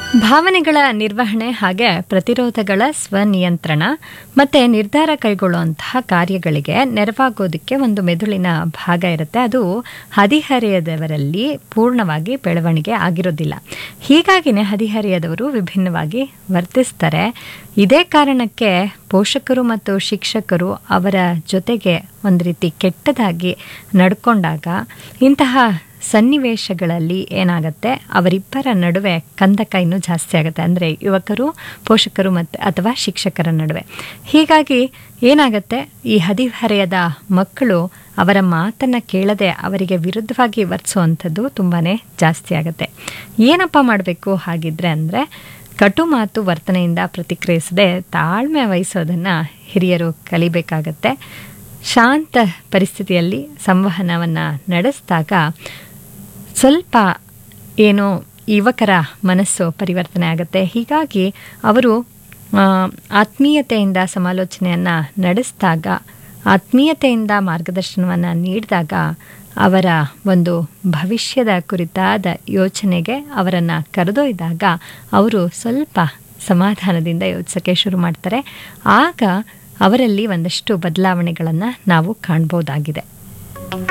ಭಾವನೆಗಳ ನಿರ್ವಹಣೆ ಹಾಗೆ ಪ್ರತಿರೋಧಗಳ ಸ್ವನಿಯಂತ್ರಣ ಮತ್ತೆ ನಿರ್ಧಾರ ಕೈಗೊಳ್ಳುವಂತಹ ಕಾರ್ಯಗಳಿಗೆ ನೆರವಾಗೋದಕ್ಕೆ ಒಂದು ಮೆದುಳಿನ ಭಾಗ ಇರುತ್ತೆ ಅದು ಹದಿಹರೆಯದವರಲ್ಲಿ ಪೂರ್ಣವಾಗಿ ಬೆಳವಣಿಗೆ ಆಗಿರೋದಿಲ್ಲ ಹೀಗಾಗಿನೇ ಹದಿಹರೆಯದವರು ವಿಭಿನ್ನವಾಗಿ ವರ್ತಿಸ್ತಾರೆ ಇದೇ ಕಾರಣಕ್ಕೆ ಪೋಷಕರು ಮತ್ತು ಶಿಕ್ಷಕರು ಅವರ ಜೊತೆಗೆ ಒಂದು ರೀತಿ ಕೆಟ್ಟದಾಗಿ ನಡ್ಕೊಂಡಾಗ ಇಂತಹ ಸನ್ನಿವೇಶಗಳಲ್ಲಿ ಏನಾಗುತ್ತೆ ಅವರಿಬ್ಬರ ನಡುವೆ ಕಂದಕ ಇನ್ನೂ ಜಾಸ್ತಿ ಆಗುತ್ತೆ ಅಂದರೆ ಯುವಕರು ಪೋಷಕರು ಮತ್ತು ಅಥವಾ ಶಿಕ್ಷಕರ ನಡುವೆ ಹೀಗಾಗಿ ಏನಾಗುತ್ತೆ ಈ ಹದಿಹರೆಯದ ಮಕ್ಕಳು ಅವರ ಮಾತನ್ನು ಕೇಳದೆ ಅವರಿಗೆ ವಿರುದ್ಧವಾಗಿ ವರ್ತಿಸುವಂಥದ್ದು ತುಂಬಾ ಜಾಸ್ತಿ ಆಗುತ್ತೆ ಏನಪ್ಪ ಮಾಡಬೇಕು ಹಾಗಿದ್ರೆ ಅಂದರೆ ಕಟು ಮಾತು ವರ್ತನೆಯಿಂದ ಪ್ರತಿಕ್ರಿಯಿಸದೆ ತಾಳ್ಮೆ ವಹಿಸೋದನ್ನು ಹಿರಿಯರು ಕಲಿಬೇಕಾಗತ್ತೆ ಶಾಂತ ಪರಿಸ್ಥಿತಿಯಲ್ಲಿ ಸಂವಹನವನ್ನು ನಡೆಸಿದಾಗ ಸ್ವಲ್ಪ ಏನೋ ಯುವಕರ ಮನಸ್ಸು ಪರಿವರ್ತನೆ ಆಗುತ್ತೆ ಹೀಗಾಗಿ ಅವರು ಆ, ಆತ್ಮೀಯತೆಯಿಂದ ಸಮಾಲೋಚನೆಯನ್ನು ನಡೆಸಿದಾಗ ಆತ್ಮೀಯತೆಯಿಂದ ಮಾರ್ಗದರ್ಶನವನ್ನು ನೀಡಿದಾಗ ಅವರ ಒಂದು ಭವಿಷ್ಯದ ಕುರಿತಾದ ಯೋಚನೆಗೆ ಅವರನ್ನು ಕರೆದೊಯ್ದಾಗ ಅವರು ಸ್ವಲ್ಪ ಸಮಾಧಾನದಿಂದ ಯೋಚಿಸೋಕ್ಕೆ ಶುರು ಮಾಡ್ತಾರೆ ಆಗ ಅವರಲ್ಲಿ ಒಂದಷ್ಟು ಬದಲಾವಣೆಗಳನ್ನು ನಾವು ಕಾಣ್ಬೋದಾಗಿದೆ